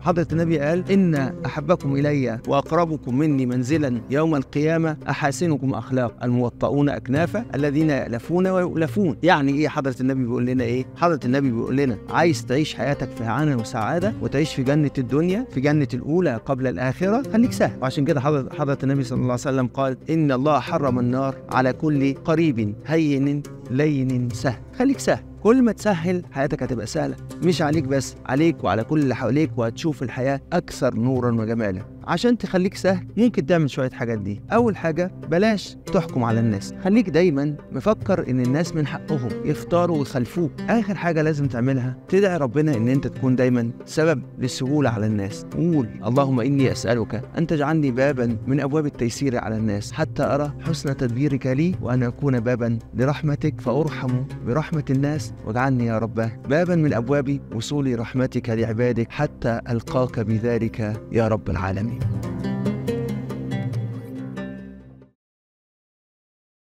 حضرة النبي قال إن أحبكم إلي وأقربكم مني منزلا يوم القيامة أحاسنكم أخلاق الموطؤون أكنافا الذين يألفون ويؤلفون يعني إيه حضرة النبي بيقول لنا إيه حضرة النبي بيقول لنا عايز تعيش حياتك في هنا وسعادة وتعيش في جنة الدنيا في جنة الأولى قبل الآخرة خليك سهل وعشان كده حضرة, حضرة النبي صلى الله عليه وسلم قال إن الله حرم النار على كل قريب هين لين سهل خليك سهل كل ما تسهل حياتك هتبقى سهلة مش عليك بس عليك وعلى كل اللي حواليك وهتشوف الحياة أكثر نورا وجمالا عشان تخليك سهل ممكن تعمل شوية حاجات دي أول حاجة بلاش تحكم على الناس خليك دايما مفكر إن الناس من حقهم يختاروا ويخلفوك آخر حاجة لازم تعملها تدعي ربنا إن أنت تكون دايما سبب للسهولة على الناس قول اللهم إني أسألك أن تجعلني بابا من أبواب التيسير على الناس حتى أرى حسن تدبيرك لي وأن أكون بابا لرحمتك فأرحم برحمة الناس واجعلني يا رب بابا من أبواب وصول رحمتك لعبادك حتى ألقاك بذلك يا رب العالمين